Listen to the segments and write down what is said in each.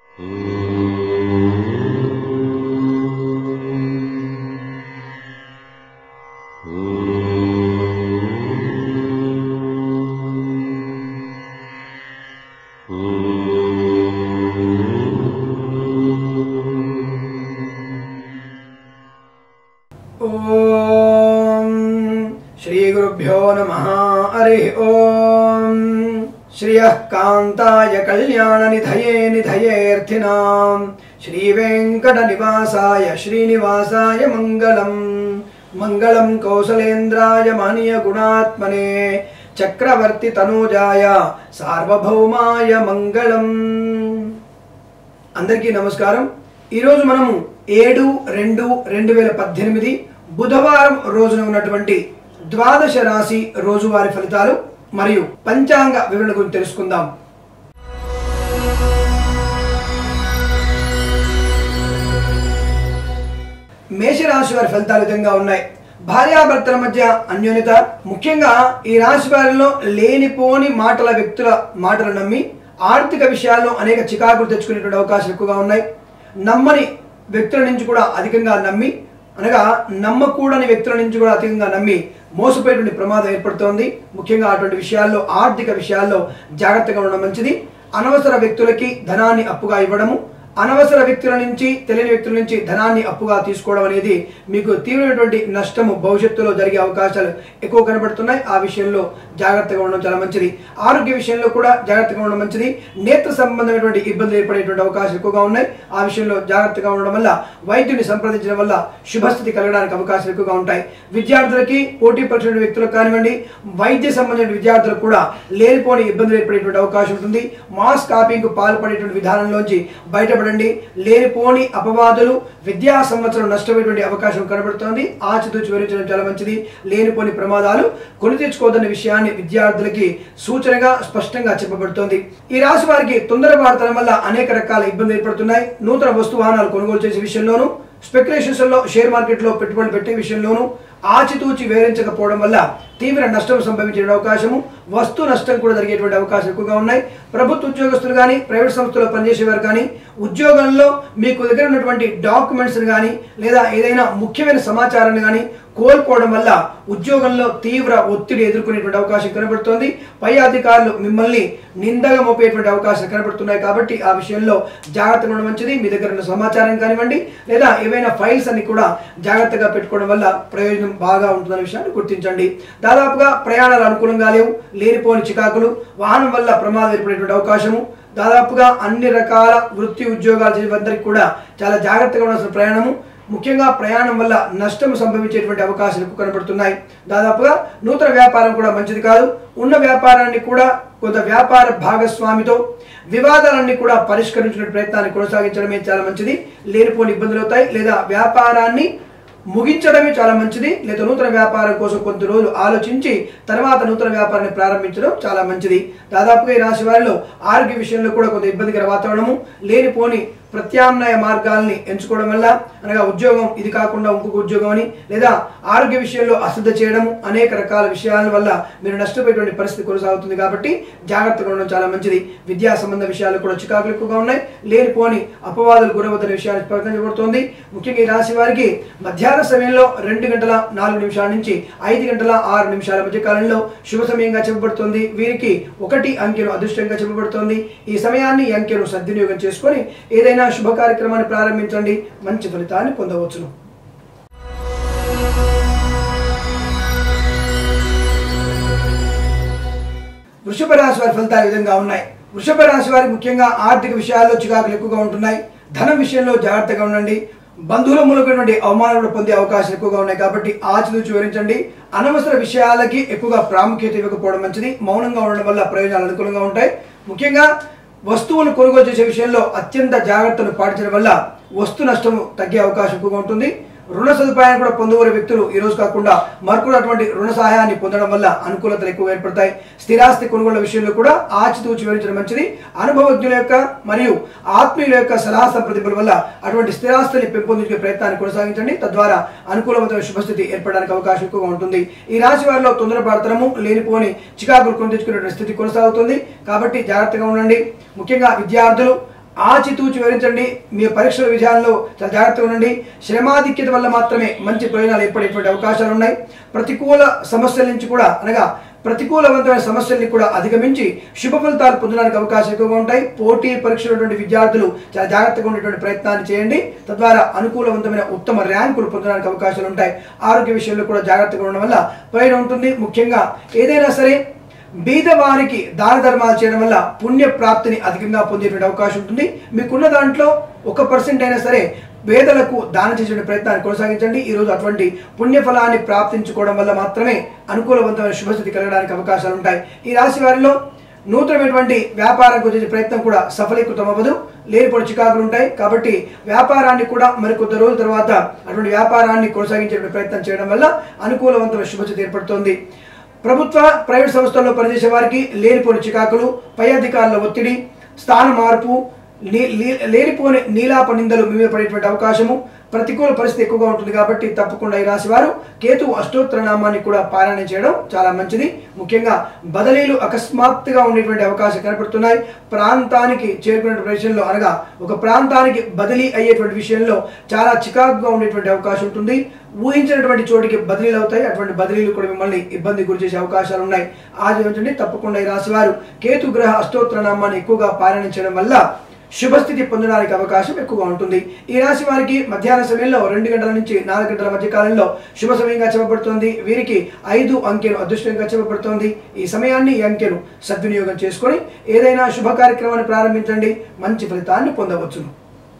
ఓం శ్రీ గురుభ్యో నమ హరి ఓం శ్రియః కాంతాయ కళ్యాణ నిధయే నిధయేర్థినాం శ్రీ వెంకట నివాసాయ శ్రీనివాసాయ మంగళం మంగళం కౌసలేంద్రాయ మహనీయ గుణాత్మనే చక్రవర్తి తనూజాయ సార్వభౌమాయ మంగళం అందరికీ నమస్కారం ఈరోజు మనము ఏడు రెండు రెండు వేల పద్దెనిమిది బుధవారం రోజున ఉన్నటువంటి ద్వాదశ రాశి రోజువారి ఫలితాలు మరియు పంచాంగ వివరణ గురించి తెలుసుకుందాం మేషరాశి వారి ఫలితాలు ఈ విధంగా ఉన్నాయి భార్యాభర్తల మధ్య అన్యోన్యత ముఖ్యంగా ఈ రాశి వారిలో లేనిపోని మాటల వ్యక్తుల మాటలు నమ్మి ఆర్థిక విషయాల్లో అనేక చికాకులు తెచ్చుకునేటువంటి అవకాశాలు ఎక్కువగా ఉన్నాయి నమ్మని వ్యక్తుల నుంచి కూడా అధికంగా నమ్మి అనగా నమ్మకూడని వ్యక్తుల నుంచి కూడా అధికంగా నమ్మి మోసపోయేటువంటి ప్రమాదం ఏర్పడుతోంది ముఖ్యంగా అటువంటి విషయాల్లో ఆర్థిక విషయాల్లో జాగ్రత్తగా ఉండడం మంచిది అనవసర వ్యక్తులకి ధనాన్ని అప్పుగా ఇవ్వడము అనవసర వ్యక్తుల నుంచి తెలియని వ్యక్తుల నుంచి ధనాన్ని అప్పుగా తీసుకోవడం అనేది మీకు తీవ్రమైనటువంటి నష్టము భవిష్యత్తులో జరిగే అవకాశాలు ఎక్కువ కనబడుతున్నాయి ఆ విషయంలో జాగ్రత్తగా ఉండడం చాలా మంచిది ఆరోగ్య విషయంలో కూడా జాగ్రత్తగా ఉండడం మంచిది నేత్ర సంబంధమైనటువంటి ఇబ్బందులు ఏర్పడేటువంటి అవకాశాలు ఎక్కువగా ఉన్నాయి ఆ విషయంలో జాగ్రత్తగా ఉండడం వల్ల వైద్యుని సంప్రదించడం వల్ల శుభస్థితి కలగడానికి అవకాశాలు ఎక్కువగా ఉంటాయి విద్యార్థులకి పోటీ పరీక్ష వ్యక్తులకు కానివ్వండి వైద్య సంబంధించిన విద్యార్థులకు కూడా లేనిపోని ఇబ్బందులు ఏర్పడేటువంటి అవకాశం ఉంటుంది మాస్ కాపీకి పాల్పడేటువంటి విధానంలోంచి బయటపడండి లేనిపోని అపవాదులు విద్యా సంవత్సరం నష్టపోయేటువంటి అవకాశం కనబడుతోంది ఆచితూచి వివరించడం చాలా మంచిది లేనిపోని ప్రమాదాలు కొని తెచ్చుకోదన్న విషయాన్ని విద్యార్థులకి సూచనగా స్పష్టంగా చెప్పబడుతోంది ఈ రాశి వారికి తొందరపాటుతనం వల్ల అనేక రకాల ఇబ్బందులు ఏర్పడుతున్నాయి నూతన వస్తు వాహనాలు కొనుగోలు చేసే విషయంలోనూ స్పెక్యులేషన్స్ లో షేర్ మార్కెట్ లో పెట్టుబడులు పెట్టే విషయంలోనూ ఆచితూచి వేరించకపోవడం వల్ల తీవ్ర నష్టం సంభవించే అవకాశము వస్తు నష్టం కూడా జరిగేటువంటి అవకాశాలు ఎక్కువగా ఉన్నాయి ప్రభుత్వ ఉద్యోగస్తులు కానీ ప్రైవేట్ సంస్థలో పనిచేసేవారు కానీ ఉద్యోగంలో మీకు దగ్గర ఉన్నటువంటి డాక్యుమెంట్స్ కానీ లేదా ఏదైనా ముఖ్యమైన సమాచారాన్ని కానీ కోల్పోవడం వల్ల ఉద్యోగంలో తీవ్ర ఒత్తిడి ఎదుర్కొనేటువంటి అవకాశం కనబడుతోంది పై అధికారులు మిమ్మల్ని నిందగా మోపేటువంటి అవకాశాలు కనబడుతున్నాయి కాబట్టి ఆ విషయంలో జాగ్రత్తగా ఉండడం మంచిది మీ దగ్గర ఉన్న సమాచారం కానివ్వండి లేదా ఏవైనా ఫైల్స్ అన్ని కూడా జాగ్రత్తగా పెట్టుకోవడం వల్ల ప్రయోజనం బాగా ఉంటుందనే విషయాన్ని గుర్తించండి దాదాపుగా ప్రయాణాలు అనుకూలంగా లేవు లేనిపోని చికాకులు వాహనం వల్ల ప్రమాదం ఏర్పడేటువంటి అవకాశము దాదాపుగా అన్ని రకాల వృత్తి ఉద్యోగాలు చేసేవారికి కూడా చాలా జాగ్రత్తగా ఉండాల్సిన ప్రయాణము ముఖ్యంగా ప్రయాణం వల్ల నష్టం సంభవించేటువంటి అవకాశాలు ఎక్కువ కనబడుతున్నాయి దాదాపుగా నూతన వ్యాపారం కూడా మంచిది కాదు ఉన్న వ్యాపారాన్ని కూడా కొంత వ్యాపార భాగస్వామితో వివాదాలన్నీ కూడా పరిష్కరించిన ప్రయత్నాన్ని కొనసాగించడమే చాలా మంచిది లేనిపోని ఇబ్బందులు అవుతాయి లేదా వ్యాపారాన్ని ముగించడమే చాలా మంచిది లేదా నూతన వ్యాపారం కోసం కొద్ది రోజులు ఆలోచించి తర్వాత నూతన వ్యాపారాన్ని ప్రారంభించడం చాలా మంచిది దాదాపుగా ఈ రాశి వారిలో ఆరోగ్య విషయంలో కూడా కొంత ఇబ్బందికర వాతావరణము లేనిపోని ప్రత్యామ్నాయ మార్గాల్ని ఎంచుకోవడం వల్ల అనగా ఉద్యోగం ఇది కాకుండా ఇంకొక ఉద్యోగం అని లేదా ఆరోగ్య విషయంలో అశ్రద్ధ చేయడం అనేక రకాల విషయాల వల్ల మీరు నష్టపోయేటువంటి పరిస్థితి కొనసాగుతుంది కాబట్టి జాగ్రత్తగా ఉండడం చాలా మంచిది విద్యా సంబంధ విషయాలు కూడా చికాకులు ఎక్కువగా ఉన్నాయి లేనిపోని అపవాదులు గురవద్దనే విషయాన్ని ప్రకటించబడుతోంది ముఖ్యంగా ఈ రాశి వారికి మధ్యాహ్న సమయంలో రెండు గంటల నాలుగు నిమిషాల నుంచి ఐదు గంటల ఆరు నిమిషాల మధ్య కాలంలో శుభ సమయంగా చెప్పబడుతుంది వీరికి ఒకటి అంకెను అదృష్టంగా చెప్పబడుతోంది ఈ సమయాన్ని ఈ అంకెను సద్వినియోగం చేసుకొని ఏదైనా శుభ కార్యక్రమాన్ని ప్రారంభించండి మంచి ఫలితాన్ని పొందవచ్చును వృషభ రాశి వారి ఫలితాలు ఈ విధంగా ఉన్నాయి వృషభ రాశి వారి ముఖ్యంగా ఆర్థిక విషయాల్లో చికాకులు ఎక్కువగా ఉంటున్నాయి ధనం విషయంలో జాగ్రత్తగా ఉండండి బంధువుల మూలకటువంటి అవమానాలు కూడా పొందే అవకాశాలు ఎక్కువగా ఉన్నాయి కాబట్టి ఆచితూచి వివరించండి అనవసర విషయాలకి ఎక్కువగా ప్రాముఖ్యత ఇవ్వకపోవడం మంచిది మౌనంగా ఉండడం వల్ల ప్రయోజనాలు అనుకూలంగా ఉంటాయి ముఖ్యంగా వస్తువులు కొనుగోలు చేసే విషయంలో అత్యంత జాగ్రత్తలు పాటించడం వల్ల వస్తు నష్టం తగ్గే అవకాశం ఎక్కువగా ఉంటుంది రుణ సదుపాయాన్ని కూడా పొందగోరే వ్యక్తులు ఈ రోజు కాకుండా మరొకరు అటువంటి రుణ సహాయాన్ని పొందడం వల్ల అనుకూలతలు ఎక్కువ ఏర్పడతాయి స్థిరాస్తి కొనుగోలు విషయంలో కూడా ఆచితూచి వివరించడం మంచిది అనుభవజ్ఞుల యొక్క మరియు ఆత్మీయుల యొక్క సలహా సంప్రదింపుల వల్ల అటువంటి స్థిరాస్తిని పెంపొందించే ప్రయత్నాన్ని కొనసాగించండి తద్వారా అనుకూలమైన శుభస్థితి ఏర్పడడానికి అవకాశం ఎక్కువగా ఉంటుంది ఈ రాశి వారిలో తొందరపడతనము లేనిపోని చికాకులు కొని తెచ్చుకునే స్థితి కొనసాగుతుంది కాబట్టి జాగ్రత్తగా ఉండండి ముఖ్యంగా విద్యార్థులు ఆచితూచి వివరించండి మీ పరీక్షల విజయాల్లో చాలా జాగ్రత్తగా ఉండండి శ్రమాధిక్యత వల్ల మాత్రమే మంచి ప్రయోజనాలు ఏర్పడేటువంటి అవకాశాలు ఉన్నాయి ప్రతికూల సమస్యల నుంచి కూడా అనగా ప్రతికూలవంతమైన సమస్యల్ని కూడా అధిగమించి శుభ ఫలితాలు పొందడానికి అవకాశం ఎక్కువగా ఉంటాయి పోటీ పరీక్షలు ఉన్నటువంటి విద్యార్థులు చాలా జాగ్రత్తగా ఉండేటువంటి ప్రయత్నాన్ని చేయండి తద్వారా అనుకూలవంతమైన ఉత్తమ ర్యాంకులు పొందడానికి అవకాశాలు ఉంటాయి ఆరోగ్య విషయంలో కూడా జాగ్రత్తగా ఉండడం వల్ల ప్రయోజనం ఉంటుంది ముఖ్యంగా ఏదైనా సరే బీదవారికి దాన ధర్మాలు చేయడం వల్ల పుణ్య ప్రాప్తిని అధికంగా పొందేటువంటి అవకాశం ఉంటుంది మీకున్న దాంట్లో ఒక పర్సెంట్ అయినా సరే పేదలకు దానం చేసే ప్రయత్నాన్ని కొనసాగించండి ఈ రోజు అటువంటి పుణ్యఫలాన్ని ప్రాప్తించుకోవడం వల్ల మాత్రమే అనుకూలవంతమైన శుభస్థితి కలగడానికి అవకాశాలు ఉంటాయి ఈ రాశి వారిలో నూతనమైనటువంటి వ్యాపారం చేసే ప్రయత్నం కూడా సఫలీకృతం అవ్వదు లేనిపోని చికాకులు ఉంటాయి కాబట్టి వ్యాపారాన్ని కూడా మరి కొద్ది రోజుల తర్వాత అటువంటి వ్యాపారాన్ని కొనసాగించే ప్రయత్నం చేయడం వల్ల అనుకూలవంతమైన శుభస్థితి ఏర్పడుతోంది ప్రభుత్వ ప్రైవేట్ సంస్థల్లో పనిచేసే వారికి లేనిపోని చికాకులు పై అధికారుల ఒత్తిడి స్థాన మార్పు నీ- లీ- లేనిపోని నీలాప నిందలు మీ మీద పడేటువంటి అవకాశము ప్రతికూల పరిస్థితి ఎక్కువగా ఉంటుంది కాబట్టి తప్పకుండా ఈ రాశి వారు కేతు అష్టోత్తర నామాన్ని కూడా పారాయణ చేయడం చాలా మంచిది ముఖ్యంగా బదిలీలు అకస్మాత్తుగా ఉండేటువంటి అవకాశం కనపడుతున్నాయి ప్రాంతానికి చేరుకునే విషయంలో అనగా ఒక ప్రాంతానికి బదిలీ అయ్యేటువంటి విషయంలో చాలా చికాకుగా ఉండేటువంటి అవకాశం ఉంటుంది ఊహించినటువంటి చోటికి బదిలీలు అవుతాయి అటువంటి బదిలీలు కూడా మిమ్మల్ని ఇబ్బంది గురి చేసే అవకాశాలు ఉన్నాయి ఆచరించండి తప్పకుండా ఈ రాశి వారు కేతు గ్రహ అష్టోత్తర నామాన్ని ఎక్కువగా పారాయణ చేయడం వల్ల శుభస్థితి పొందడానికి అవకాశం ఎక్కువగా ఉంటుంది ఈ రాశి వారికి మధ్యాహ్న సమయంలో రెండు గంటల నుంచి నాలుగు గంటల మధ్య కాలంలో శుభ సమయంగా చెప్పబడుతోంది వీరికి ఐదు అంకెను అదృష్టంగా చెప్పబడుతోంది ఈ సమయాన్ని ఈ అంకెను సద్వినియోగం చేసుకొని ఏదైనా శుభ కార్యక్రమాన్ని ప్రారంభించండి మంచి ఫలితాన్ని పొందవచ్చును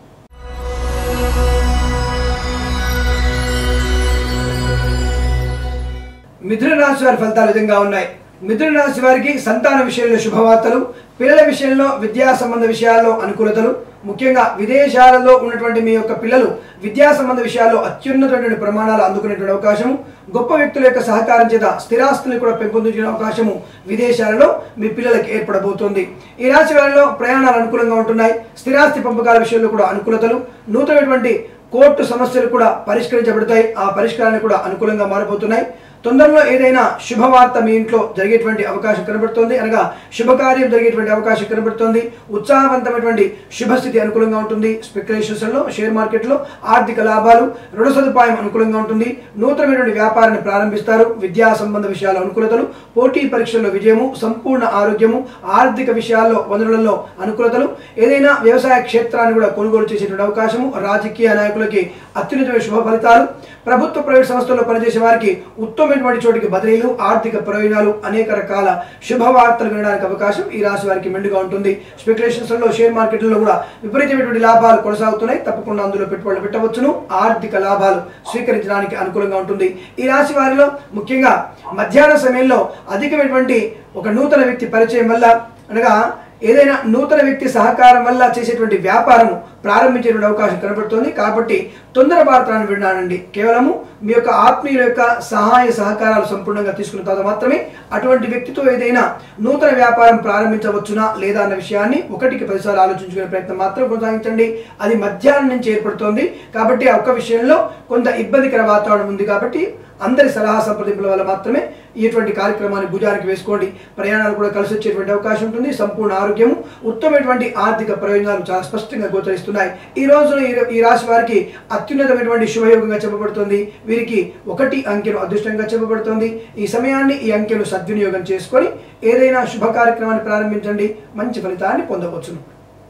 మిథున రాశి వారి ఫలితాలు విధంగా ఉన్నాయి మిథున రాశి వారికి సంతాన విషయంలో శుభవార్తలు పిల్లల విషయంలో విద్యా సంబంధ విషయాల్లో అనుకూలతలు ముఖ్యంగా విదేశాలలో ఉన్నటువంటి మీ యొక్క పిల్లలు విద్యా సంబంధ విషయాల్లో అత్యున్నతమైనటువంటి ప్రమాణాలు అందుకునేటువంటి అవకాశము గొప్ప వ్యక్తుల యొక్క సహకారం చేత స్థిరాస్తుల్ని కూడా పెంపొందించిన అవకాశము విదేశాలలో మీ పిల్లలకి ఏర్పడబోతోంది ఈ రాశి వారిలో ప్రయాణాలు అనుకూలంగా ఉంటున్నాయి స్థిరాస్తి పంపకాల విషయంలో కూడా అనుకూలతలు నూతనమైనటువంటి కోర్టు సమస్యలు కూడా పరిష్కరించబడతాయి ఆ పరిష్కారాన్ని కూడా అనుకూలంగా మారబోతున్నాయి తొందరలో ఏదైనా శుభవార్త మీ ఇంట్లో జరిగేటువంటి అవకాశం కనబడుతోంది అనగా శుభకార్యం జరిగేటువంటి అవకాశం కనబడుతోంది ఉత్సాహవంతమైనటువంటి శుభస్థితి అనుకూలంగా ఉంటుంది స్పెక్యులేషన్స్ లో షేర్ మార్కెట్లో ఆర్థిక లాభాలు రుణ సదుపాయం అనుకూలంగా ఉంటుంది నూతనమైనటువంటి వ్యాపారాన్ని ప్రారంభిస్తారు విద్యా సంబంధ విషయాల అనుకూలతలు పోటీ పరీక్షల్లో విజయము సంపూర్ణ ఆరోగ్యము ఆర్థిక విషయాల్లో వనరులలో అనుకూలతలు ఏదైనా వ్యవసాయ క్షేత్రాన్ని కూడా కొనుగోలు చేసేటువంటి అవకాశము రాజకీయ నాయకులకి అత్యున్నతమైన శుభ ఫలితాలు ప్రభుత్వ ప్రైవేట్ సంస్థల్లో పనిచేసే వారికి ఉత్తమమైనటువంటి చోటికి బదిలీలు ఆర్థిక ప్రయోజనాలు అనేక రకాల శుభవార్తలు వినడానికి అవకాశం ఈ రాశి వారికి మెండుగా ఉంటుంది స్పెక్యులేషన్స్ లో షేర్ మార్కెట్లలో కూడా విపరీతమైనటువంటి లాభాలు కొనసాగుతున్నాయి తప్పకుండా అందులో పెట్టుబడులు పెట్టవచ్చును ఆర్థిక లాభాలు స్వీకరించడానికి అనుకూలంగా ఉంటుంది ఈ రాశి వారిలో ముఖ్యంగా మధ్యాహ్న సమయంలో అధికమైనటువంటి ఒక నూతన వ్యక్తి పరిచయం వల్ల అనగా ఏదైనా నూతన వ్యక్తి సహకారం వల్ల చేసేటువంటి వ్యాపారము ప్రారంభించేటువంటి అవకాశం కనబడుతోంది కాబట్టి తొందరపాత్రాన్ని వినానండి కేవలము మీ యొక్క ఆత్మీయుల యొక్క సహాయ సహకారాలు సంపూర్ణంగా తీసుకున్న తర్వాత మాత్రమే అటువంటి వ్యక్తితో ఏదైనా నూతన వ్యాపారం ప్రారంభించవచ్చునా లేదా అన్న విషయాన్ని ఒకటికి పదిసార్లు ఆలోచించుకునే ప్రయత్నం మాత్రం కొనసాగించండి అది మధ్యాహ్నం నుంచి ఏర్పడుతోంది కాబట్టి ఆ ఒక్క విషయంలో కొంత ఇబ్బందికర వాతావరణం ఉంది కాబట్టి అందరి సలహా సంప్రదింపుల వల్ల మాత్రమే ఇటువంటి కార్యక్రమాన్ని భుజానికి వేసుకోండి ప్రయాణాలు కూడా కలిసి వచ్చేటువంటి అవకాశం ఉంటుంది సంపూర్ణ ఆరోగ్యము ఉత్తమమైనటువంటి ఆర్థిక ప్రయోజనాలు చాలా స్పష్టంగా గోచరిస్తున్నాయి ఈ రోజున ఈ- ఈ రాశి వారికి అత్యున్నతమైనటువంటి శుభయోగంగా చెప్పబడుతుంది వీరికి ఒకటి అంకెను అదృష్టంగా చెప్పబడుతుంది ఈ సమయాన్ని ఈ అంకెను సద్వినియోగం చేసుకొని ఏదైనా శుభ కార్యక్రమాన్ని ప్రారంభించండి మంచి ఫలితాన్ని పొందవచ్చును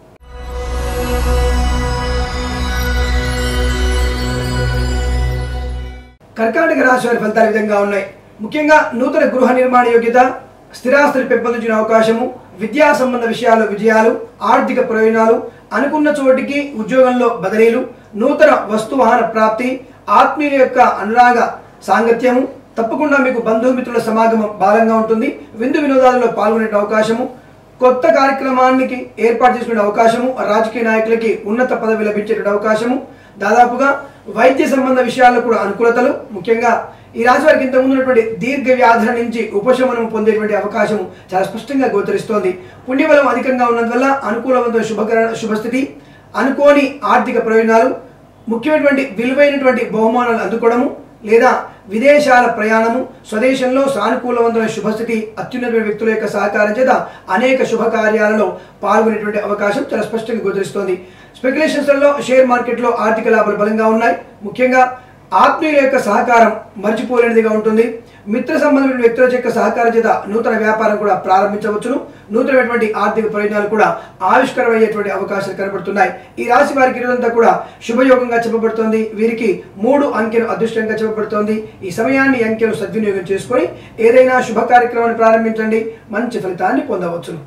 కర్కాటక రాశి వారి ఫలితాలు ఈ విధంగా ఉన్నాయి ముఖ్యంగా నూతన గృహ నిర్మాణ యోగ్యత స్థిరాస్తులు పెంపొందించిన అవకాశము విద్యా సంబంధ విషయాలు విజయాలు ఆర్థిక ప్రయోజనాలు అనుకున్న చోటికి ఉద్యోగంలో బదిలీలు నూతన వస్తు వాహన ప్రాప్తి ఆత్మీయుల యొక్క అనురాగ సాంగత్యము తప్పకుండా మీకు బంధుమిత్రుల సమాగమం బలంగా ఉంటుంది విందు వినోదాలలో పాల్గొనే అవకాశము కొత్త కార్యక్రమానికి ఏర్పాటు చేసుకునే అవకాశము రాజకీయ నాయకులకి ఉన్నత పదవి లభించేటువంటి అవకాశము దాదాపుగా వైద్య సంబంధ విషయాల్లో కూడా అనుకూలతలు ముఖ్యంగా ఈ రాశి వారికి ఇంతకు ముందు ఉన్నటువంటి దీర్ఘ వ్యాధుల నుంచి ఉపశమనం పొందేటువంటి అవకాశం చాలా స్పష్టంగా గోచరిస్తోంది పుణ్యబలం అధికంగా ఉన్నందువల్ల అనుకూలవంతమైన శుభకర శుభస్థితి అనుకోని ఆర్థిక ప్రయోజనాలు ముఖ్యమైనటువంటి విలువైనటువంటి బహుమానాలు అందుకోవడము లేదా విదేశాల ప్రయాణము స్వదేశంలో సానుకూలవంతమైన శుభస్థితి అత్యున్నత వ్యక్తుల యొక్క సహకారం చేత అనేక శుభకార్యాలలో పాల్గొనేటువంటి అవకాశం చాలా స్పష్టంగా గోచరిస్తోంది స్పెక్యులేషన్స్లలో షేర్ మార్కెట్లో ఆర్థిక లాభాలు బలంగా ఉన్నాయి ముఖ్యంగా ఆత్మీయుల యొక్క సహకారం మర్చిపోలేనిదిగా ఉంటుంది మిత్ర సంబంధమైన వ్యక్తుల యొక్క సహకారం చేత నూతన వ్యాపారం కూడా ప్రారంభించవచ్చును నూతనమైనటువంటి ఆర్థిక ప్రయోజనాలు కూడా ఆవిష్కరమయ్యేటువంటి అవకాశాలు కనబడుతున్నాయి ఈ రాశి వారికి ఇదంతా కూడా శుభయోగంగా చెప్పబడుతోంది వీరికి మూడు అంకెలు అదృష్టంగా చెప్పబడుతోంది ఈ సమయాన్ని ఈ అంకెలు సద్వినియోగం చేసుకొని ఏదైనా శుభ కార్యక్రమాన్ని ప్రారంభించండి మంచి ఫలితాన్ని పొందవచ్చును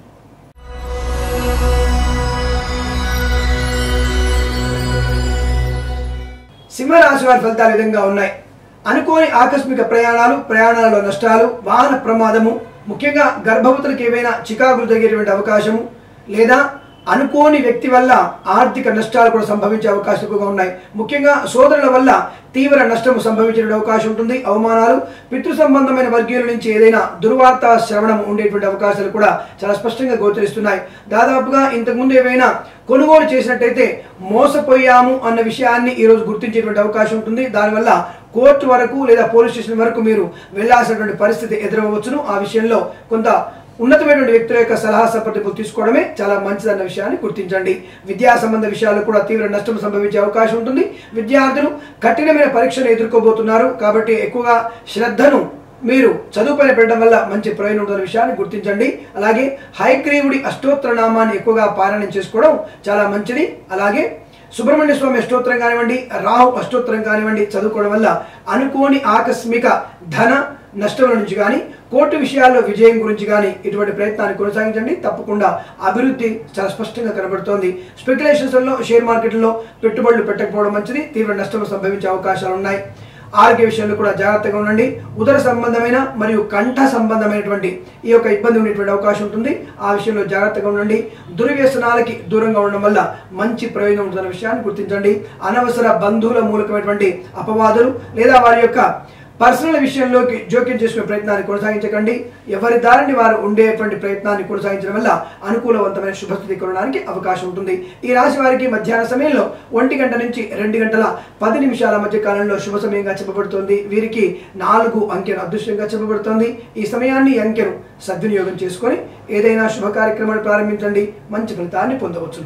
సింహరాశి వారి ఫలితాలు ఈ విధంగా ఉన్నాయి అనుకోని ఆకస్మిక ప్రయాణాలు ప్రయాణాలలో నష్టాలు వాహన ప్రమాదము ముఖ్యంగా గర్భవతులకు ఏవైనా చికాకులు జరిగేటువంటి అవకాశము లేదా అనుకోని వ్యక్తి వల్ల ఆర్థిక నష్టాలు కూడా సంభవించే అవకాశాలు ఎక్కువగా ఉన్నాయి ముఖ్యంగా సోదరుల వల్ల తీవ్ర నష్టం సంభవించే అవకాశం ఉంటుంది అవమానాలు పితృ సంబంధమైన వర్గీయుల నుంచి ఏదైనా దుర్వార్త శ్రవణం ఉండేటువంటి అవకాశాలు కూడా చాలా స్పష్టంగా గోచరిస్తున్నాయి దాదాపుగా ఇంతకుముందు ఏవైనా కొనుగోలు చేసినట్టయితే మోసపోయాము అన్న విషయాన్ని ఈరోజు గుర్తించేటువంటి అవకాశం ఉంటుంది దానివల్ల కోర్టు వరకు లేదా పోలీస్ స్టేషన్ వరకు మీరు వెళ్లాల్సినటువంటి పరిస్థితి ఎదురవ్వచ్చును ఆ విషయంలో కొంత ఉన్నతమైనటువంటి వ్యక్తుల యొక్క సలహా సంప్రదింపులు తీసుకోవడమే చాలా మంచిదన్న విషయాన్ని గుర్తించండి విద్యా సంబంధ విషయాలు కూడా తీవ్ర నష్టం సంభవించే అవకాశం ఉంటుంది విద్యార్థులు కఠినమైన పరీక్షలు ఎదుర్కోబోతున్నారు కాబట్టి ఎక్కువగా శ్రద్ధను మీరు చదువుపైన పెట్టడం వల్ల మంచి ప్రయోజనం ఉంటున్న విషయాన్ని గుర్తించండి అలాగే హైగ్రీవుడి అష్టోత్తర నామాన్ని ఎక్కువగా పారాయణం చేసుకోవడం చాలా మంచిది అలాగే సుబ్రహ్మణ్య స్వామి అష్టోత్తరం కానివ్వండి రాహు అష్టోత్తరం కానివ్వండి చదువుకోవడం వల్ల అనుకోని ఆకస్మిక ధన నష్టముల నుంచి కానీ కోర్టు విషయాల్లో విజయం గురించి కానీ ఇటువంటి ప్రయత్నాన్ని కొనసాగించండి తప్పకుండా అభివృద్ధి చాలా స్పష్టంగా కనబడుతోంది స్పెక్యులేషన్స్లో షేర్ మార్కెట్లో పెట్టుబడులు పెట్టకపోవడం మంచిది తీవ్ర నష్టం సంభవించే అవకాశాలు ఉన్నాయి ఆరోగ్య విషయంలో కూడా జాగ్రత్తగా ఉండండి ఉదర సంబంధమైన మరియు కంఠ సంబంధమైనటువంటి ఈ యొక్క ఇబ్బంది ఉండేటువంటి అవకాశం ఉంటుంది ఆ విషయంలో జాగ్రత్తగా ఉండండి దుర్వ్యసనాలకి దూరంగా ఉండడం వల్ల మంచి ప్రయోజనం ఉంటుందన్న విషయాన్ని గుర్తించండి అనవసర బంధువుల మూలకమైనటువంటి అపవాదులు లేదా వారి యొక్క పర్సనల్ విషయంలోకి జోక్యం చేసుకునే ప్రయత్నాన్ని కొనసాగించకండి ఎవరి దారిని వారు ఉండేటువంటి ప్రయత్నాన్ని కొనసాగించడం వల్ల అనుకూలవంతమైన శుభస్థితి కొనడానికి అవకాశం ఉంటుంది ఈ రాశి వారికి మధ్యాహ్న సమయంలో ఒంటి గంట నుంచి రెండు గంటల పది నిమిషాల మధ్య కాలంలో శుభ సమయంగా చెప్పబడుతోంది వీరికి నాలుగు అంకెను అదృష్టంగా చెప్పబడుతోంది ఈ సమయాన్ని ఈ అంకెను సద్వినియోగం చేసుకొని ఏదైనా శుభ కార్యక్రమాన్ని ప్రారంభించండి మంచి ఫలితాన్ని పొందవచ్చును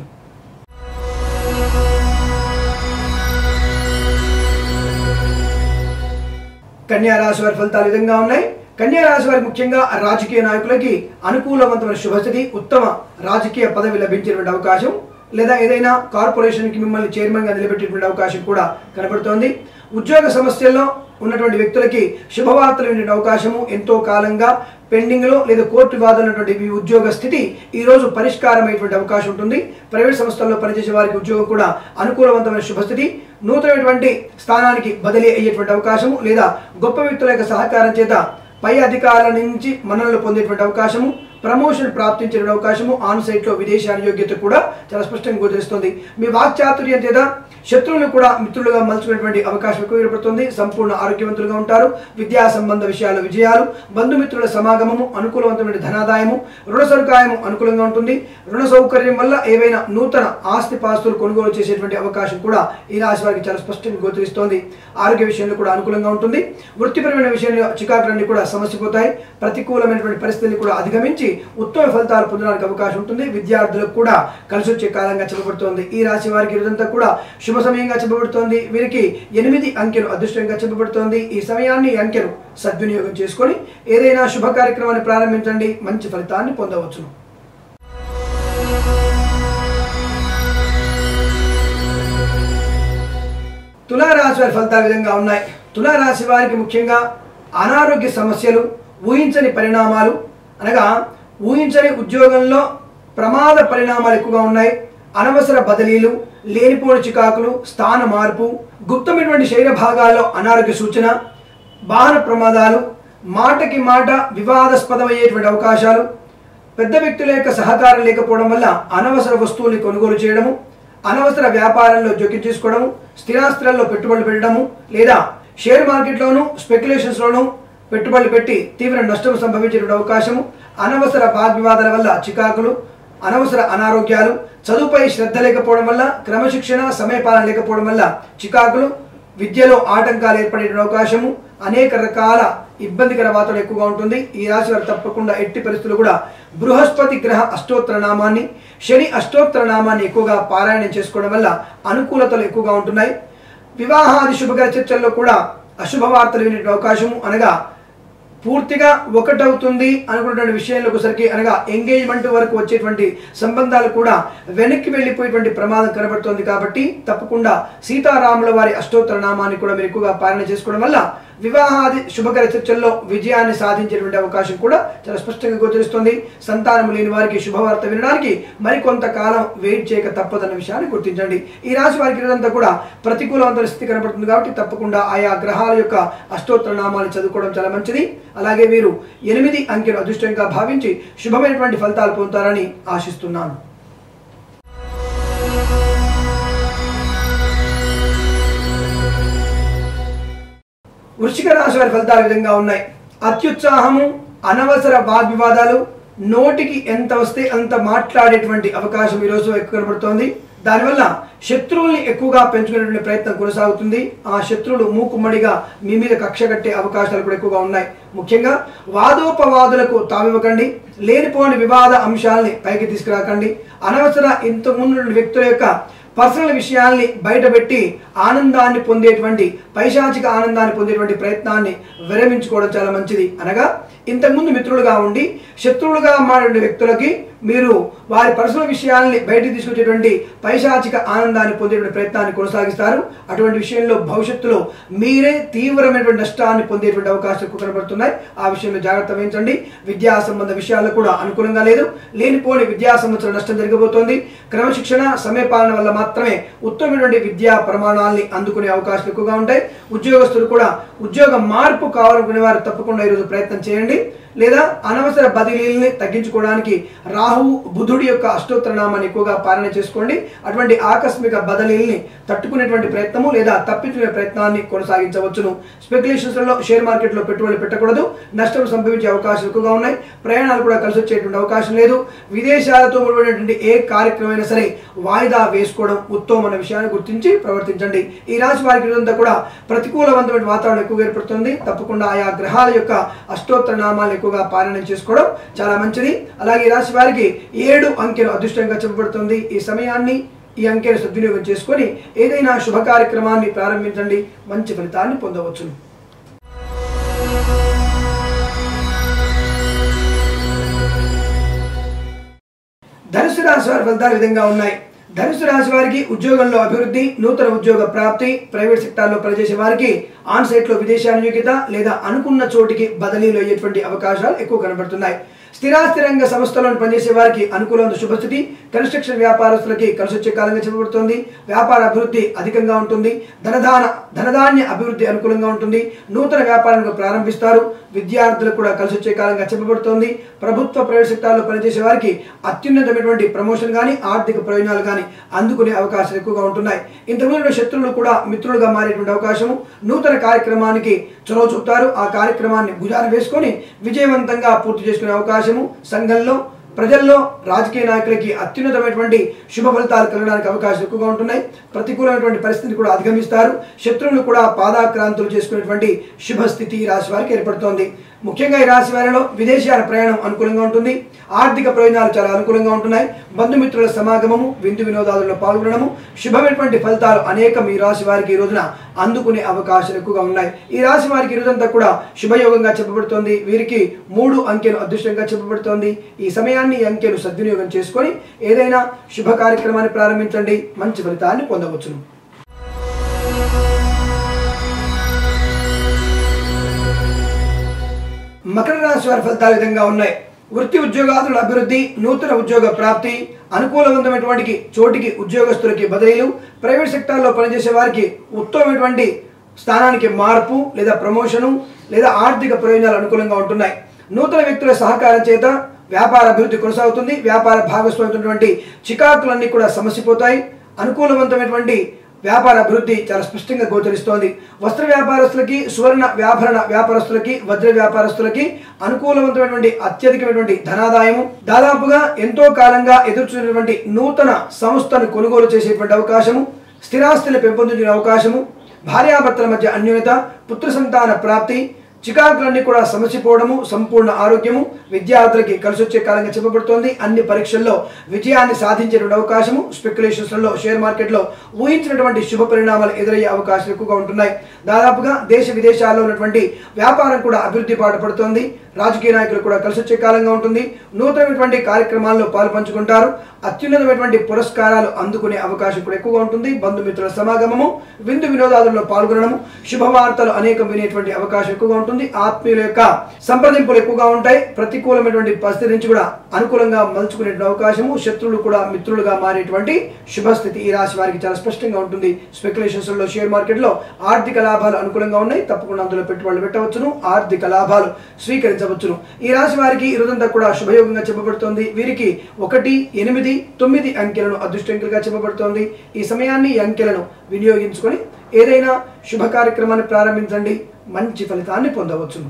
కన్యా రాశి వారి ఫలితాలు ఈ విధంగా ఉన్నాయి కన్యా రాశి వారికి ముఖ్యంగా రాజకీయ నాయకులకి అనుకూలవంతమైన శుభస్థితి ఉత్తమ రాజకీయ పదవి లభించేటువంటి అవకాశం లేదా ఏదైనా కార్పొరేషన్కి మిమ్మల్ని చైర్మన్గా నిలబెట్టేటువంటి అవకాశం కూడా కనబడుతోంది ఉద్యోగ సమస్యల్లో ఉన్నటువంటి వ్యక్తులకి శుభవార్తలు వినే అవకాశము ఎంతో కాలంగా పెండింగ్లో లేదా కోర్టు వివాదం ఉన్నటువంటి ఈ ఉద్యోగ స్థితి ఈ రోజు పరిష్కారం అయ్యేటువంటి అవకాశం ఉంటుంది ప్రైవేట్ సంస్థల్లో పనిచేసే వారికి ఉద్యోగం కూడా అనుకూలవంతమైన శుభస్థితి నూతనమైనటువంటి స్థానానికి బదిలీ అయ్యేటువంటి అవకాశము లేదా గొప్ప వ్యక్తుల యొక్క సహకారం చేత పై అధికారుల నుంచి మన్ననలు పొందేటువంటి అవకాశము ప్రమోషన్ ప్రాప్తించే అవకాశము ఆన్ సైట్లో విదేశాల యోగ్యత కూడా చాలా స్పష్టంగా గోచరిస్తుంది మీ వాక్చాతుర్యం చేత శత్రువులు కూడా మిత్రులుగా మలుచుకునేటువంటి అవకాశం ఎక్కువ ఏర్పడుతుంది సంపూర్ణ ఆరోగ్యవంతులుగా ఉంటారు విద్యా సంబంధ విషయాల విజయాలు బంధుమిత్రుల సమాగమము అనుకూలవంతమైన ధనాదాయము రుణ సదుపాయము అనుకూలంగా ఉంటుంది రుణ సౌకర్యం వల్ల ఏవైనా నూతన ఆస్తి పాస్తులు కొనుగోలు చేసేటువంటి అవకాశం కూడా ఈ రాశి వారికి చాలా స్పష్టంగా గోచరిస్తోంది ఆరోగ్య విషయంలో కూడా అనుకూలంగా ఉంటుంది వృత్తిపరమైన విషయంలో చికాకులన్నీ కూడా సమస్యపోతాయి ప్రతికూలమైనటువంటి పరిస్థితిని కూడా అధిగమించి ఉత్తమ ఫలితాలు పొందడానికి అవకాశం ఉంటుంది విద్యార్థులకు కూడా కలిసి వచ్చే కాలంగా చెప్పబడుతోంది ఈ రాశి వారికి ఇదంతా కూడా శుభ సమయంగా చెప్పబడుతోంది వీరికి ఎనిమిది అంకెలు అదృష్టంగా చెప్పబడుతోంది ఈ సమయాన్ని ఈ అంకెను సద్వినియోగం చేసుకొని ఏదైనా శుభ కార్యక్రమాన్ని ప్రారంభించండి మంచి ఫలితాన్ని పొందవచ్చును తులారాశి వారి ఫలితాలు ఈ విధంగా ఉన్నాయి తులారాశి వారికి ముఖ్యంగా అనారోగ్య సమస్యలు ఊహించని పరిణామాలు అనగా ఊహించని ఉద్యోగంలో ప్రమాద పరిణామాలు ఎక్కువగా ఉన్నాయి అనవసర బదిలీలు లేనిపోని చికాకులు స్థాన మార్పు గుప్తమైనటువంటి శరీర భాగాల్లో అనారోగ్య సూచన వాహన ప్రమాదాలు మాటకి మాట వివాదాస్పదమయ్యేటువంటి అవకాశాలు పెద్ద వ్యక్తుల యొక్క సహకారం లేకపోవడం వల్ల అనవసర వస్తువుల్ని కొనుగోలు చేయడము అనవసర వ్యాపారంలో జోక్యం చేసుకోవడము స్థిరాస్తులలో పెట్టుబడులు పెట్టడము లేదా షేర్ మార్కెట్లోను స్పెక్యులేషన్స్లోను పెట్టుబడులు పెట్టి తీవ్ర నష్టం సంభవించే అవకాశము అనవసర వాగ్వివాదాల వల్ల చికాకులు అనవసర అనారోగ్యాలు చదువుపై శ్రద్ధ లేకపోవడం వల్ల క్రమశిక్షణ సమయపాలన లేకపోవడం వల్ల చికాకులు విద్యలో ఆటంకాలు ఏర్పడే అవకాశము అనేక రకాల ఇబ్బందికర వాతావరణం ఎక్కువగా ఉంటుంది ఈ రాశి వారు తప్పకుండా ఎట్టి పరిస్థితులు కూడా బృహస్పతి గ్రహ అష్టోత్తర నామాన్ని శని అష్టోత్తర నామాన్ని ఎక్కువగా పారాయణం చేసుకోవడం వల్ల అనుకూలతలు ఎక్కువగా ఉంటున్నాయి వివాహాది శుభకర చర్చల్లో కూడా అశుభ వార్తలు వినే అవకాశము అనగా పూర్తిగా ఒకటవుతుంది అనుకున్నటువంటి విషయంలోకి సరికి అనగా ఎంగేజ్మెంట్ వరకు వచ్చేటువంటి సంబంధాలు కూడా వెనక్కి వెళ్ళిపోయేటువంటి ప్రమాదం కనబడుతోంది కాబట్టి తప్పకుండా సీతారాముల వారి అష్టోత్తర నామాన్ని కూడా మీరు ఎక్కువగా పాలన చేసుకోవడం వల్ల వివాహాది శుభకర చర్చల్లో విజయాన్ని సాధించేటువంటి అవకాశం కూడా చాలా స్పష్టంగా గోచరిస్తుంది సంతానం లేని వారికి శుభవార్త వినడానికి మరికొంత కాలం వెయిట్ చేయక తప్పదన్న విషయాన్ని గుర్తించండి ఈ రాశి వారికి ఇదంతా కూడా ప్రతికూలవంతమైన స్థితి కనబడుతుంది కాబట్టి తప్పకుండా ఆయా గ్రహాల యొక్క అష్టోత్తర నామాన్ని చదువుకోవడం చాలా మంచిది అలాగే వీరు ఎనిమిది అంకెను అదృష్టంగా భావించి శుభమైనటువంటి ఫలితాలు పొందుతారని ఆశిస్తున్నాను వృశ్చిక రాశి వారి ఫలితాలు ఈ విధంగా ఉన్నాయి అత్యుత్సాహము అనవసర వాగ్వివాదాలు నోటికి ఎంత వస్తే అంత మాట్లాడేటువంటి అవకాశం ఈరోజు ఎక్కువ కనబడుతోంది దానివల్ల శత్రువుల్ని ఎక్కువగా పెంచుకునేటువంటి ప్రయత్నం కొనసాగుతుంది ఆ శత్రువులు మూకుమ్మడిగా మీ మీద కక్ష కట్టే అవకాశాలు కూడా ఎక్కువగా ఉన్నాయి ముఖ్యంగా వాదోపవాదులకు తావివ్వకండి లేనిపోని వివాద అంశాలని పైకి తీసుకురాకండి అనవసర ఇంతకుముందు వ్యక్తుల యొక్క పర్సనల్ విషయాల్ని బయటపెట్టి ఆనందాన్ని పొందేటువంటి పైశాచిక ఆనందాన్ని పొందేటువంటి ప్రయత్నాన్ని విరమించుకోవడం చాలా మంచిది అనగా ఇంతకుముందు మిత్రులుగా ఉండి శత్రువులుగా మారిన వ్యక్తులకి మీరు వారి పర్సనల్ విషయాల్ని బయటికి తీసుకొచ్చేటువంటి పైశాచిక ఆనందాన్ని పొందేటువంటి ప్రయత్నాన్ని కొనసాగిస్తారు అటువంటి విషయంలో భవిష్యత్తులో మీరే తీవ్రమైనటువంటి నష్టాన్ని పొందేటువంటి అవకాశాలు ఎక్కువ కనబడుతున్నాయి ఆ విషయంలో జాగ్రత్త వహించండి విద్యా సంబంధ విషయాల్లో కూడా అనుకూలంగా లేదు లేనిపోని విద్యా సంవత్సరం నష్టం జరగబోతోంది క్రమశిక్షణ సమయపాలన వల్ల మాత్రమే ఉత్తమమైనటువంటి విద్యా ప్రమాణాలని అందుకునే అవకాశాలు ఎక్కువగా ఉంటాయి ఉద్యోగస్తులు కూడా ఉద్యోగ మార్పు కావాలనుకునే వారు తప్పకుండా ఈరోజు ప్రయత్నం చేయండి లేదా అనవసర బదిలీల్ని తగ్గించుకోవడానికి రాహు బుధుడి యొక్క అష్టోత్తర నామాన్ని ఎక్కువగా పాలన చేసుకోండి అటువంటి ఆకస్మిక బదిలీల్ని తట్టుకునేటువంటి ప్రయత్నము లేదా తప్పించుకునే ప్రయత్నాన్ని కొనసాగించవచ్చును స్పెక్యులేషన్స్లలో షేర్ మార్కెట్లో పెట్టుబడులు పెట్టకూడదు నష్టం సంభవించే అవకాశాలు ఎక్కువగా ఉన్నాయి ప్రయాణాలు కూడా కలిసి వచ్చేటువంటి అవకాశం లేదు విదేశాలతో ముడిపడినటువంటి ఏ కార్యక్రమం అయినా సరే వాయిదా వేసుకోవడం ఉత్తమం అనే విషయాన్ని గుర్తించి ప్రవర్తించండి ఈ రాశి వారికి ఇదంతా కూడా ప్రతికూలవంతమైన వాతావరణం ఎక్కువగా ఏర్పడుతుంది తప్పకుండా ఆయా గ్రహాల యొక్క అష్టోత్తర నామాలను ఎక్కువగా పాలన చేసుకోవడం చాలా మంచిది అలాగే ఈ రాశి వారికి ఏడు అంకెలు అదృష్టంగా చెప్పబడుతుంది ఈ సమయాన్ని ఈ అంకెను సద్వినియోగం చేసుకొని ఏదైనా శుభ కార్యక్రమాన్ని ప్రారంభించండి మంచి ఫలితాన్ని పొందవచ్చును ధనుసు రాశి వారి ఫలితాలు ఈ విధంగా ఉన్నాయి ధనుసు రాశి వారికి ఉద్యోగంలో అభివృద్ధి నూతన ఉద్యోగ ప్రాప్తి ప్రైవేట్ సెక్టార్లో పనిచేసే వారికి ఆన్ సైట్లో విదేశానుయోగ్యత లేదా అనుకున్న చోటికి బదిలీలు అయ్యేటువంటి అవకాశాలు ఎక్కువ కనబడుతున్నాయి స్థిరాస్తి రంగ సంస్థలో పనిచేసే వారికి అనుకూలమైన శుభస్థితి కన్స్ట్రక్షన్ వ్యాపారస్తులకి కలిసి వచ్చే కాలంగా చెప్పబడుతోంది వ్యాపార అభివృద్ధి అధికంగా ఉంటుంది ధనదాన ధనధాన్య అభివృద్ధి అనుకూలంగా ఉంటుంది నూతన వ్యాపారాలను ప్రారంభిస్తారు విద్యార్థులకు కూడా కలిసి వచ్చే కాలంగా చెప్పబడుతోంది ప్రభుత్వ ప్రైవేట్ సెక్టార్లో పనిచేసే వారికి అత్యున్నతమైనటువంటి ప్రమోషన్ కానీ ఆర్థిక ప్రయోజనాలు కానీ అందుకునే అవకాశాలు ఎక్కువగా ఉంటున్నాయి ఇంతకుముందు శత్రువులు కూడా మిత్రులుగా మారేటువంటి అవకాశము నూతన కార్యక్రమానికి చొరవ చూపుతారు ఆ కార్యక్రమాన్ని భుజాన వేసుకొని విజయవంతంగా పూర్తి చేసుకునే అవకాశము సంఘంలో ప్రజల్లో రాజకీయ నాయకులకి అత్యున్నతమైనటువంటి శుభ ఫలితాలు కలగడానికి అవకాశం ఎక్కువగా ఉంటున్నాయి ప్రతికూలమైనటువంటి పరిస్థితిని కూడా అధిగమిస్తారు శత్రువులు కూడా పాదాక్రాంతులు చేసుకునేటువంటి శుభస్థితి ఈ రాశి వారికి ఏర్పడుతోంది ముఖ్యంగా ఈ రాశి వారిలో విదేశాల ప్రయాణం అనుకూలంగా ఉంటుంది ఆర్థిక ప్రయోజనాలు చాలా అనుకూలంగా ఉంటున్నాయి బంధుమిత్రుల సమాగమము విందు వినోదాలలో పాల్గొనడము శుభమైనటువంటి ఫలితాలు అనేకం ఈ రాశి వారికి ఈ రోజున అందుకునే అవకాశాలు ఎక్కువగా ఉన్నాయి ఈ రాశి వారికి ఈ రోజంతా కూడా శుభయోగంగా చెప్పబడుతోంది వీరికి మూడు అంకెలు అదృష్టంగా చెప్పబడుతోంది ఈ సమయాన్ని ఈ అంకెలు సద్వినియోగం చేసుకొని ఏదైనా శుభ కార్యక్రమాన్ని ప్రారంభించండి మంచి ఫలితాన్ని పొందవచ్చును మకర రాశి వారి ఫలితాలు ఈ విధంగా ఉన్నాయి వృత్తి ఉద్యోగాదుల అభివృద్ధి నూతన ఉద్యోగ ప్రాప్తి అనుకూలవంతమైనటువంటి చోటికి ఉద్యోగస్తులకి బదిలీలు ప్రైవేట్ సెక్టార్లో పనిచేసే వారికి ఉత్తమమైనటువంటి స్థానానికి మార్పు లేదా ప్రమోషను లేదా ఆర్థిక ప్రయోజనాలు అనుకూలంగా ఉంటున్నాయి నూతన వ్యక్తుల సహకారం చేత వ్యాపార అభివృద్ధి కొనసాగుతుంది వ్యాపార భాగస్వామ్యమైనటువంటి చికాకులన్నీ కూడా సమసిపోతాయి అనుకూలవంతమైనటువంటి వ్యాపార అభివృద్ధి చాలా స్పష్టంగా గోచరిస్తోంది వస్త్ర వ్యాపారస్తులకి సువర్ణ వ్యాభరణ వ్యాపారస్తులకి వజ్ర వ్యాపారస్తులకి అనుకూలవంతమైనటువంటి అత్యధికమైనటువంటి ధనాదాయము దాదాపుగా ఎంతో కాలంగా ఎదుర్చున్నటువంటి నూతన సంస్థను కొనుగోలు చేసేటువంటి అవకాశము స్థిరాస్తులు పెంపొందించిన అవకాశము భార్యాభర్తల మధ్య అన్యోన్యత పుత్ర సంతాన ప్రాప్తి చికాకులన్నీ కూడా సమసిపోవడము సంపూర్ణ ఆరోగ్యము విద్యార్థులకి కలిసి వచ్చే కాలంగా చెప్పబడుతోంది అన్ని పరీక్షల్లో విజయాన్ని సాధించేటువంటి అవకాశము స్పెక్యులేషన్స్ లో షేర్ మార్కెట్ లో ఊహించినటువంటి శుభ పరిణామాలు ఎదురయ్యే అవకాశాలు ఎక్కువగా ఉంటున్నాయి దాదాపుగా దేశ విదేశాల్లో ఉన్నటువంటి వ్యాపారం కూడా అభివృద్ధి పాట పడుతోంది రాజకీయ నాయకులు కూడా కలిసి వచ్చే కాలంగా ఉంటుంది నూతనమైనటువంటి కార్యక్రమాల్లో పాలు పంచుకుంటారు అత్యున్నతమైనటువంటి పురస్కారాలు అందుకునే అవకాశం కూడా ఎక్కువగా ఉంటుంది బంధుమిత్రుల సమాగమము విందు వినోదాదుల్లో పాల్గొనడము శుభవార్తలు అనేకం వినేటువంటి అవకాశం ఎక్కువగా ఉంటుంది ఆత్మీయుల యొక్క సంప్రదింపులు ఎక్కువగా ఉంటాయి ప్రతికూలమైనటువంటి పరిస్థితి నుంచి కూడా అనుకూలంగా మలుచుకునే అవకాశము శత్రువులు కూడా మిత్రులుగా మారేటువంటి శుభస్థితి ఈ రాశి వారికి చాలా స్పష్టంగా ఉంటుంది స్పెక్యులేషన్స్ లో షేర్ మార్కెట్ లో ఆర్థిక లాభాలు అనుకూలంగా ఉన్నాయి తప్పకుండా అందులో పెట్టుబడులు పెట్టవచ్చును ఆర్థిక లాభాలు స్వీకరించవచ్చును ఈ రాశి వారికి ఈ రోజంతా కూడా శుభయోగంగా చెప్పబడుతోంది వీరికి ఒకటి ఎనిమిది తొమ్మిది అంకెలను అదృష్టంకులుగా చెప్పబడుతోంది ఈ సమయాన్ని ఈ అంకెలను వినియోగించుకొని ఏదైనా శుభ కార్యక్రమాన్ని ప్రారంభించండి మంచి ఫలితాన్ని పొందవచ్చును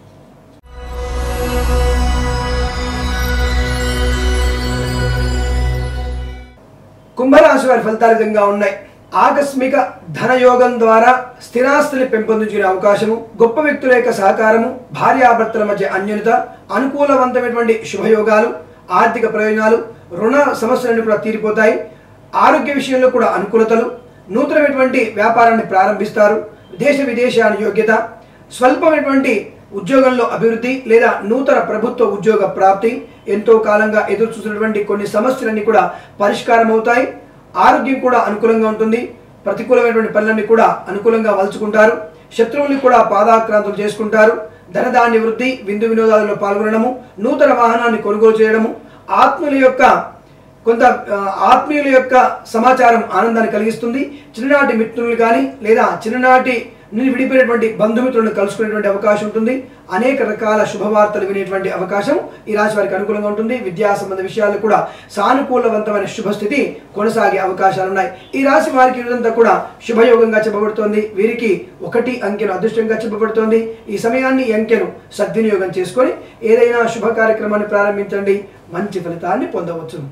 కుంభరాశి వారి ఫలితాలు ఈ విధంగా ఉన్నాయి ఆకస్మిక ధనయోగం ద్వారా స్థిరాస్తులు పెంపొందించుకునే అవకాశము గొప్ప వ్యక్తుల యొక్క సహకారము భార్యాభర్తల మధ్య అన్యోన్యత అనుకూలవంతమైనటువంటి శుభయోగాలు ఆర్థిక ప్రయోజనాలు రుణ సమస్యలన్నీ కూడా తీరిపోతాయి ఆరోగ్య విషయంలో కూడా అనుకూలతలు నూతనమైనటువంటి వ్యాపారాన్ని ప్రారంభిస్తారు దేశ విదేశాల యోగ్యత స్వల్పమైనటువంటి ఉద్యోగంలో అభివృద్ధి లేదా నూతన ప్రభుత్వ ఉద్యోగ ప్రాప్తి ఎంతో కాలంగా ఎదురు చూసినటువంటి కొన్ని సమస్యలన్నీ కూడా పరిష్కారం అవుతాయి ఆరోగ్యం కూడా అనుకూలంగా ఉంటుంది ప్రతికూలమైనటువంటి పనులన్నీ కూడా అనుకూలంగా మలుచుకుంటారు శత్రువుల్ని కూడా పాదాక్రాంతులు చేసుకుంటారు ధనధాన్య వృద్ధి విందు వినోదాలలో పాల్గొనడము నూతన వాహనాన్ని కొనుగోలు చేయడము ఆత్మల యొక్క కొంత ఆ, ఆత్మీయుల యొక్క సమాచారం ఆనందాన్ని కలిగిస్తుంది చిన్ననాటి మిత్రులు కానీ లేదా చిన్ననాటి నుండి విడిపోయినటువంటి బంధుమిత్రులను కలుసుకునేటువంటి అవకాశం ఉంటుంది అనేక రకాల శుభవార్తలు వినేటువంటి అవకాశం ఈ రాశి వారికి అనుకూలంగా ఉంటుంది విద్యా సంబంధ విషయాలు కూడా సానుకూలవంతమైన శుభస్థితి కొనసాగే అవకాశాలు ఉన్నాయి ఈ రాశి వారికి ఇదంతా కూడా శుభయోగంగా చెప్పబడుతోంది వీరికి ఒకటి అంకెను అదృష్టంగా చెప్పబడుతోంది ఈ సమయాన్ని ఈ అంకెను సద్వినియోగం చేసుకొని ఏదైనా శుభ కార్యక్రమాన్ని ప్రారంభించండి మంచి ఫలితాన్ని పొందవచ్చును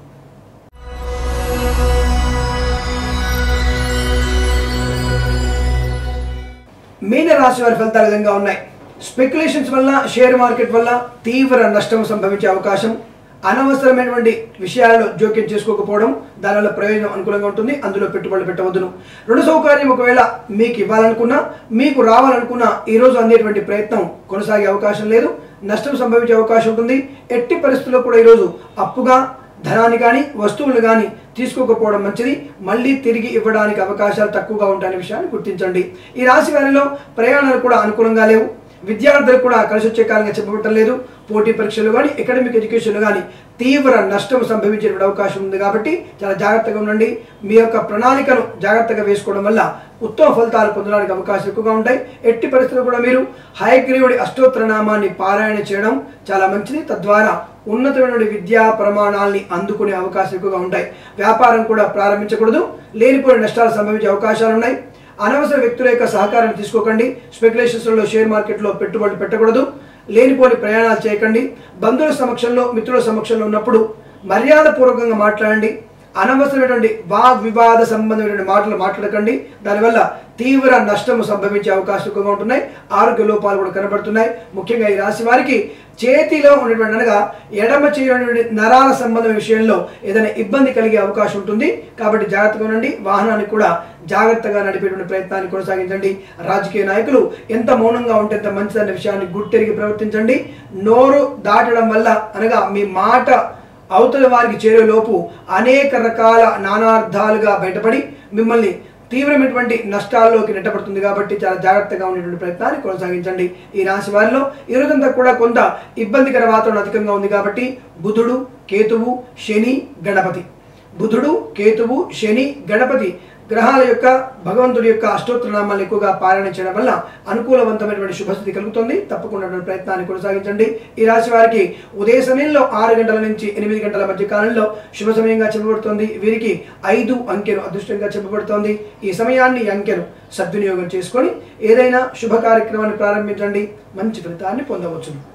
మీన రాశి వారి ఫలితాలు ఈ విధంగా ఉన్నాయి స్పెక్యులేషన్స్ వల్ల షేర్ మార్కెట్ వల్ల తీవ్ర నష్టం సంభవించే అవకాశం అనవసరమైనటువంటి విషయాలలో జోక్యం చేసుకోకపోవడం దానివల్ల ప్రయోజనం అనుకూలంగా ఉంటుంది అందులో పెట్టుబడులు పెట్టవద్దును రుణ సౌకర్యం ఒకవేళ మీకు ఇవ్వాలనుకున్నా మీకు రావాలనుకున్నా ఈ రోజు అందేటువంటి ప్రయత్నం కొనసాగే అవకాశం లేదు నష్టం సంభవించే అవకాశం ఉంటుంది ఎట్టి పరిస్థితుల్లో కూడా ఈరోజు అప్పుగా ధనాన్ని కానీ వస్తువులు కానీ తీసుకోకపోవడం మంచిది మళ్ళీ తిరిగి ఇవ్వడానికి అవకాశాలు తక్కువగా ఉంటాయనే విషయాన్ని గుర్తించండి ఈ రాశి వారిలో ప్రయాణాలు కూడా అనుకూలంగా లేవు విద్యార్థులు కూడా కలిసి వచ్చే కాలంగా చెప్పబట్టం లేదు పోటీ పరీక్షలు కానీ అకాడమిక్ ఎడ్యుకేషన్ కానీ తీవ్ర నష్టం సంభవించే అవకాశం ఉంది కాబట్టి చాలా జాగ్రత్తగా ఉండండి మీ యొక్క ప్రణాళికను జాగ్రత్తగా వేసుకోవడం వల్ల ఉత్తమ ఫలితాలు పొందడానికి అవకాశం ఎక్కువగా ఉంటాయి ఎట్టి పరిస్థితుల్లో కూడా మీరు హయగ్రీవుడి అష్టోత్తర నామాన్ని పారాయణ చేయడం చాలా మంచిది తద్వారా ఉన్నతమైన విద్యా ప్రమాణాల్ని అందుకునే అవకాశం ఎక్కువగా ఉంటాయి వ్యాపారం కూడా ప్రారంభించకూడదు లేనిపోయిన నష్టాలు సంభవించే అవకాశాలు ఉన్నాయి అనవసర వ్యక్తుల యొక్క సహకారాన్ని తీసుకోకండి స్పెక్యులేషన్స్లో షేర్ మార్కెట్లో పెట్టుబడులు పెట్టకూడదు లేనిపోని ప్రయాణాలు చేయకండి బంధువుల సమక్షంలో మిత్రుల సమక్షంలో ఉన్నప్పుడు మర్యాదపూర్వకంగా మాట్లాడండి అనవసరమైనటువంటి వాగ్ వివాద సంబంధమైనటువంటి మాటలు మాట్లాడకండి దానివల్ల తీవ్ర నష్టం సంభవించే అవకాశం ఎక్కువగా ఉంటున్నాయి ఆరోగ్య లోపాలు కూడా కనబడుతున్నాయి ముఖ్యంగా ఈ రాశి వారికి చేతిలో ఉన్నటువంటి అనగా ఎడమ చేయటువంటి నరాల సంబంధం విషయంలో ఏదైనా ఇబ్బంది కలిగే అవకాశం ఉంటుంది కాబట్టి జాగ్రత్తగా ఉండండి వాహనాన్ని కూడా జాగ్రత్తగా నడిపేటువంటి ప్రయత్నాన్ని కొనసాగించండి రాజకీయ నాయకులు ఎంత మౌనంగా ఉంటే ఎంత మంచిదన్న విషయాన్ని గుర్తెరిగి ప్రవర్తించండి నోరు దాటడం వల్ల అనగా మీ మాట అవతల వారికి చేరేలోపు అనేక రకాల నానార్థాలుగా బయటపడి మిమ్మల్ని తీవ్రమైనటువంటి నష్టాల్లోకి నెట్టబడుతుంది కాబట్టి చాలా జాగ్రత్తగా ఉండేటువంటి ప్రయత్నాన్ని కొనసాగించండి ఈ రాశి వారిలో ఈ రోజంతా కూడా కొంత ఇబ్బందికర వాతావరణం అధికంగా ఉంది కాబట్టి బుధుడు కేతువు శని గణపతి బుధుడు కేతువు శని గణపతి గ్రహాల యొక్క భగవంతుడి యొక్క అష్టోత్తర నామాలు ఎక్కువగా పారాయణ చేయడం వల్ల అనుకూలవంతమైనటువంటి శుభస్థితి కలుగుతుంది తప్పకుండా అటువంటి ప్రయత్నాన్ని కొనసాగించండి ఈ రాశి వారికి ఉదయ సమయంలో ఆరు గంటల నుంచి ఎనిమిది గంటల మధ్య కాలంలో శుభ సమయంగా చెప్పబడుతోంది వీరికి ఐదు అంకెను అదృష్టంగా చెప్పబడుతోంది ఈ సమయాన్ని ఈ అంకెను సద్వినియోగం చేసుకొని ఏదైనా శుభ కార్యక్రమాన్ని ప్రారంభించండి మంచి ఫలితాన్ని పొందవచ్చును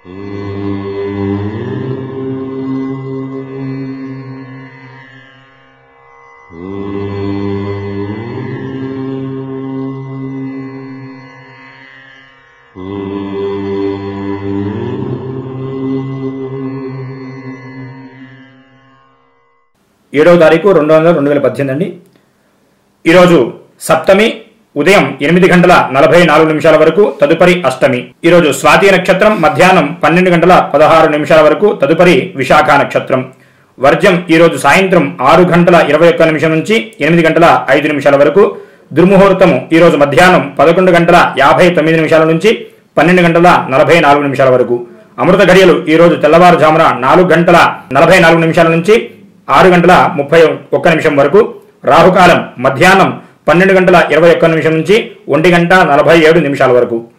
ఏడవ తారీఖు రెండు వందల రెండు వేల పద్దెనిమిది అండి ఈరోజు సప్తమి ఉదయం ఎనిమిది గంటల నలభై నాలుగు నిమిషాల వరకు తదుపరి అష్టమి ఈరోజు స్వాతి నక్షత్రం మధ్యాహ్నం పన్నెండు గంటల పదహారు నిమిషాల వరకు తదుపరి విశాఖ నక్షత్రం వర్జం ఈరోజు సాయంత్రం ఆరు గంటల ఇరవై ఒక్క నిమిషం నుంచి ఎనిమిది గంటల ఐదు నిమిషాల వరకు దుర్ముహూర్తము ఈరోజు మధ్యాహ్నం పదకొండు గంటల యాభై తొమ్మిది నిమిషాల నుంచి పన్నెండు గంటల నలభై నాలుగు నిమిషాల వరకు అమృత ఘడియలు ఈరోజు తెల్లవారుజామున నాలుగు గంటల నలభై నాలుగు నిమిషాల నుంచి ఆరు గంటల ముప్పై ఒక్క నిమిషం వరకు రాహుకాలం మధ్యాహ్నం పన్నెండు గంటల ఇరవై ఒక్క నిమిషం నుంచి ఒంటి గంట నలభై ఏడు నిమిషాల వరకు